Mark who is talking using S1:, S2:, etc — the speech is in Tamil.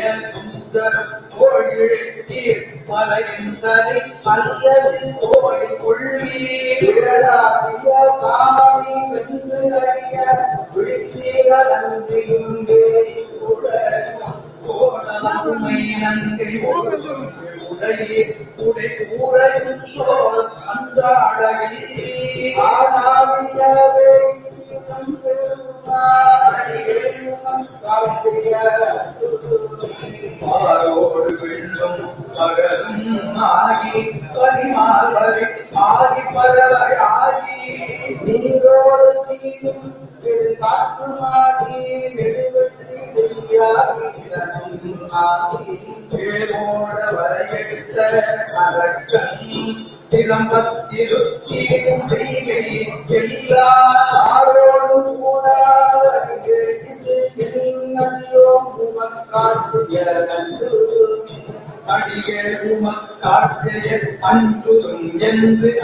S1: சுந்தரம் தோழிழத்தீர் மலைந்தனை அல்லது தோழி கொள்ளீர்
S2: திரளாகிய காமனை வென்று அறிய விழித்தீர நன்றியும் வேறி உலகம்
S1: கோணலாமை நன்றி உடையே உடை கூறையும் சோர் அந்தாடையில்
S2: ஆனாவியவே இனம் பெருமாறியும் காட்டிய
S1: மாரோடு வெள்ளும் பகலும் ஆகி பரிமாறி ஆகி பறவை ஆகி
S2: நீரோடு தீரும் திரு காற்றுமாகி நெடுவெற்றி நெய்யாகி நிலனும் ஆகி
S1: பேரோட வரையெடுத்த அரக்கன் சிலம்பத்திருத்தீடும் செய்கை எல்லா
S2: ஆரோடும் கூட இது என்னையோ முகம் காட்டிய நன்று
S1: அடியேழும காட்சிய அன்புதும் என்று